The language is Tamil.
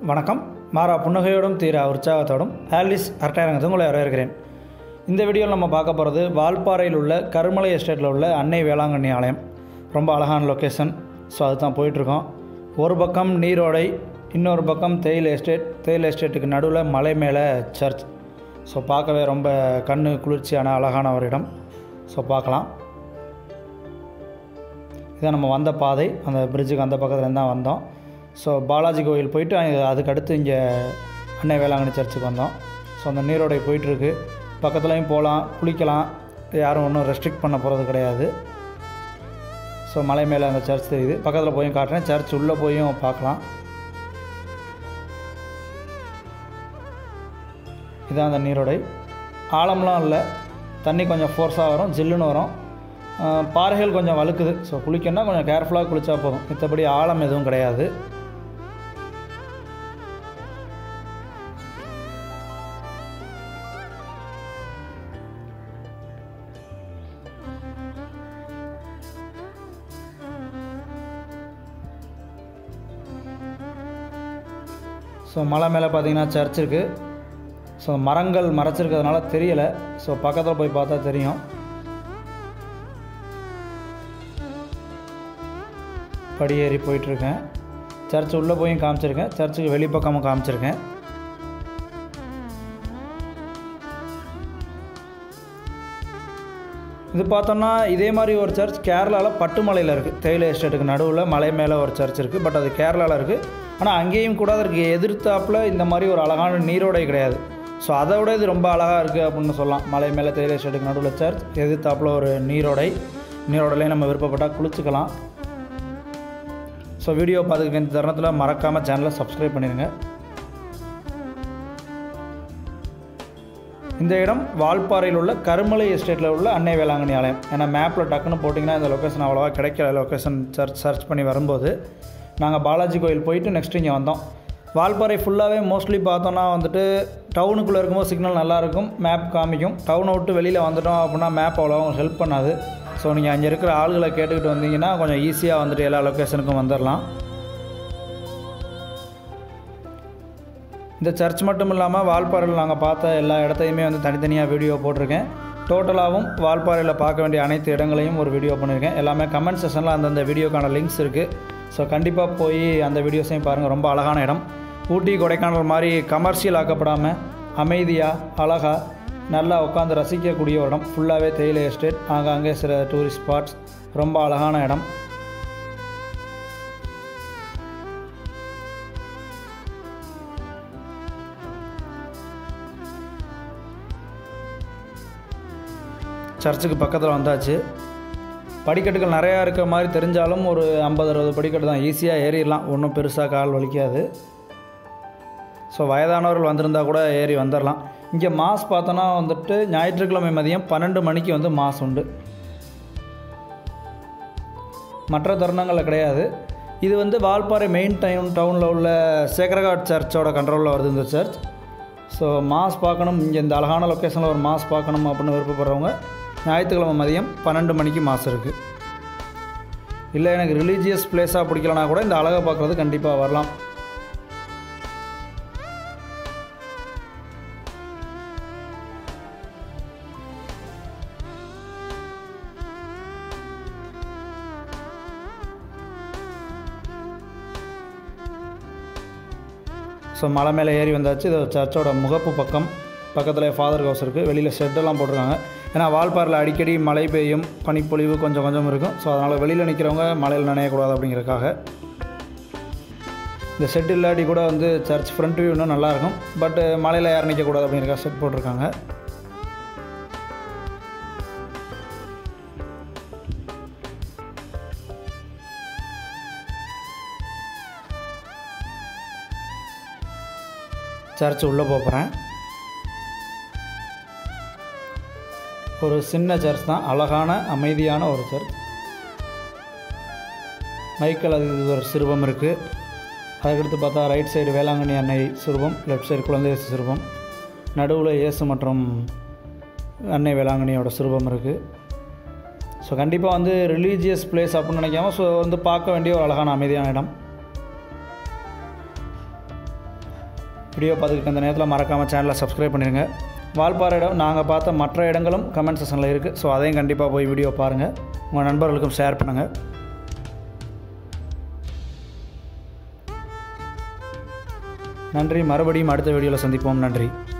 வணக்கம் மாறா புன்னகையோடும் தீரா உற்சாகத்தோடும் ஆலிஸ் அரட்டாயரங்கத்தை உங்களை வரவேற்கிறேன் இந்த வீடியோவில் நம்ம பார்க்க போகிறது வால்பாறையில் உள்ள கருமலை எஸ்டேட்டில் உள்ள அன்னை வேளாங்கண்ணி ஆலயம் ரொம்ப அழகான லொக்கேஷன் ஸோ அதுதான் போயிட்டுருக்கோம் ஒரு பக்கம் நீரோடை இன்னொரு பக்கம் தேயிலை எஸ்டேட் தேயிலை எஸ்டேட்டுக்கு நடுவில் மலை மேலே சர்ச் ஸோ பார்க்கவே ரொம்ப கண்ணு குளிர்ச்சியான அழகான ஒரு இடம் ஸோ பார்க்கலாம் இதான் நம்ம வந்த பாதை அந்த பிரிட்ஜுக்கு அந்த பக்கத்துலேருந்து தான் வந்தோம் ஸோ பாலாஜி கோயில் போயிட்டு அங்க- அதுக்கு அடுத்து இங்கே அன்னை வேளாங்கண்ணி சர்ச்சுக்கு வந்தோம் ஸோ அந்த நீரோடை போயிட்டுருக்கு பக்கத்துலேயும் போகலாம் குளிக்கலாம் யாரும் ஒன்றும் ரெஸ்ட்ரிக்ட் பண்ண போகிறது கிடையாது ஸோ மலை மேலே அந்த சர்ச் தெரியுது பக்கத்தில் போயும் காட்டுறேன் சர்ச் உள்ளே போயும் பார்க்கலாம் இதான் அந்த நீரோடை ஆழம்லாம் இல்லை தண்ணி கொஞ்சம் ஃபோர்ஸாக வரும் ஜில்லுன்னு வரும் அஹ் பாறைகள் கொஞ்சம் வழுக்குது ஸோ குளிக்கணும்னா கொஞ்சம் கேர்ஃபுல்லாக குளித்தா போதும் மற்றபடி ஆழம் எதுவும் கிடையாது ஸோ மலை மேலே பார்த்தீங்கன்னா சர்ச் இருக்குது ஸோ மரங்கள் மறைச்சிருக்கிறதுனால தெரியலை ஸோ பக்கத்தில் போய் பார்த்தா தெரியும் படியேறி போயிட்டுருக்கேன் சர்ச் உள்ளே போயும் காமிச்சிருக்கேன் சர்ச்சுக்கு வெளிப்பக்கமும் காமிச்சிருக்கேன் இது பார்த்தோம்னா இதே மாதிரி ஒரு சர்ச் கேரளாவில் பட்டுமலையில் இருக்குது தேயிலை எஸ்டேட்டுக்கு நடுவில் மலை மேலே ஒரு சர்ச் இருக்குது பட் அது கேரளாவில் இருக்குது ஆனால் அங்கேயும் கூட அதற்கு எதிர்த்தாப்புல இந்த மாதிரி ஒரு அழகான நீரோடை கிடையாது ஸோ அதை விட இது ரொம்ப அழகாக இருக்குது அப்படின்னு சொல்லலாம் மலை மேலே தேயிலை எஸ்டேட்டுக்கு நடுவில் சர்ச் எதிர்த்தாப்புல ஒரு நீரோடை நீரோடையிலையும் நம்ம விருப்பப்பட்டால் குளிச்சுக்கலாம் ஸோ வீடியோ பார்த்துக்க இந்த தருணத்தில் மறக்காமல் சேனலை சப்ஸ்கிரைப் பண்ணிடுங்க இந்த இடம் வால்பாறையில் உள்ள கருமலை எஸ்டேட்டில் உள்ள அன்னை வேளாங்கண்ணி ஆலயம் ஏன்னா மேப்பில் டக்குன்னு போட்டிங்கன்னா இந்த லொக்கேஷன் அவ்வளோவா கிடைக்கல லொக்கேஷன் சர்ச் சர்ச் பண்ணி வரும்போது நாங்கள் பாலாஜி கோயில் போயிட்டு நெக்ஸ்ட் இங்கே வந்தோம் வால்பாறை ஃபுல்லாகவே மோஸ்ட்லி பார்த்தோன்னா வந்துட்டு டவுனுக்குள்ளே இருக்கும்போது சிக்னல் நல்லாயிருக்கும் மேப் காமிக்கும் டவுனை விட்டு வெளியில் வந்துட்டோம் அப்படின்னா மேப் அவ்வளோவா ஹெல்ப் பண்ணாது ஸோ நீங்கள் அங்கே இருக்கிற ஆளுகளை கேட்டுக்கிட்டு வந்தீங்கன்னா கொஞ்சம் ஈஸியாக வந்துட்டு எல்லா லொக்கேஷனுக்கும் வந்துடலாம் இந்த சர்ச் மட்டும் இல்லாமல் வால்பாறையில் நாங்கள் பார்த்த எல்லா இடத்தையுமே வந்து தனித்தனியாக வீடியோ போட்டிருக்கேன் டோட்டலாகவும் வால்பாறையில் பார்க்க வேண்டிய அனைத்து இடங்களையும் ஒரு வீடியோ பண்ணியிருக்கேன் எல்லாமே கமெண்ட் செஷனில் அந்தந்த வீடியோக்கான லிங்க்ஸ் இருக்குது ஸோ கண்டிப்பாக போய் அந்த வீடியோஸையும் பாருங்கள் ரொம்ப அழகான இடம் ஊட்டி கொடைக்கானல் மாதிரி கமர்ஷியல் ஆக்கப்படாமல் அமைதியாக அழகாக நல்லா உட்காந்து ரசிக்கக்கூடிய ஒரு இடம் ஃபுல்லாகவே தேயிலை எஸ்டேட் ஆங்காங்கே சில டூரிஸ்ட் ஸ்பாட்ஸ் ரொம்ப அழகான இடம் சர்ச்சுக்கு பக்கத்தில் வந்தாச்சு படிக்கட்டுகள் நிறையா இருக்க மாதிரி தெரிஞ்சாலும் ஒரு ஐம்பது அறுபது படிக்கட்டு தான் ஈஸியாக ஏறிடலாம் ஒன்றும் பெருசாக கால் வலிக்காது ஸோ வயதானவர்கள் வந்திருந்தா கூட ஏறி வந்துடலாம் இங்கே மாஸ் பார்த்தோன்னா வந்துட்டு ஞாயிற்றுக்கிழமை மதியம் பன்னெண்டு மணிக்கு வந்து மாஸ் உண்டு மற்ற தருணங்களில் கிடையாது இது வந்து வால்பாறை மெயின் டைம் டவுனில் உள்ள சேகரகாட் சர்ச்சோட கண்ட்ரோலில் வருது இந்த சர்ச் ஸோ மாஸ் பார்க்கணும் இங்கே இந்த அழகான லொக்கேஷனில் ஒரு மாஸ் பார்க்கணும் அப்படின்னு விருப்பப்படுறவங்க ஞாயிற்றுக்கிழமை மதியம் பன்னெண்டு மணிக்கு மாஸ் இருக்குது இல்லை எனக்கு ரிலீஜியஸ் பிளேஸாக பிடிக்கலனா கூட இந்த அழகை பார்க்குறது கண்டிப்பாக வரலாம் ஸோ மலை மேலே ஏறி வந்தாச்சு இது சர்ச்சோட முகப்பு பக்கம் பக்கத்தில் ஃபாதர் ஹவுஸ் இருக்குது வெளியில் ஷெட்டெல்லாம் போட்டிருக்காங்க ஏன்னா வால்பாறையில் அடிக்கடி மழை பெய்யும் பனிப்பொழிவு கொஞ்சம் கொஞ்சம் இருக்கும் ஸோ அதனால் வெளியில் நிற்கிறவங்க மழையில் நனையக்கூடாது அப்படிங்கிறதுக்காக இந்த செட் இல்லாட்டி கூட வந்து சர்ச் ஃப்ரண்ட் வியூ இன்னும் நல்லாயிருக்கும் பட் மலையில் யாரும் நிற்கக்கூடாது அப்படிங்கிறக்காக செட் போட்டிருக்காங்க சர்ச் உள்ளே போகிறேன் ஒரு சின்ன சர்ச் தான் அழகான அமைதியான ஒரு சர்ச் மைக்கேல் அது ஒரு சிறுவம் இருக்குது அதுக்கடுத்து பார்த்தா ரைட் சைடு வேளாங்கண்ணி அன்னை சிறுவம் லெஃப்ட் சைடு குழந்தை இயேசு சிறுவம் நடுவில் இயேசு மற்றும் அன்னை வேளாங்கண்ணியோட சிறுவம் இருக்குது ஸோ கண்டிப்பாக வந்து ரிலீஜியஸ் பிளேஸ் அப்படின்னு நினைக்காம ஸோ வந்து பார்க்க வேண்டிய ஒரு அழகான அமைதியான இடம் வீடியோ பார்த்துக்கிட்டு அந்த நேரத்தில் மறக்காமல் சேனலை சப்ஸ்கிரைப் பண்ணிடுங்க வால்பாறை இடம் நாங்கள் பார்த்த மற்ற இடங்களும் கமெண்ட் செக்ஷனில் இருக்குது ஸோ அதையும் கண்டிப்பாக போய் வீடியோ பாருங்கள் உங்கள் நண்பர்களுக்கும் ஷேர் பண்ணுங்கள் நன்றி மறுபடியும் அடுத்த வீடியோவில் சந்திப்போம் நன்றி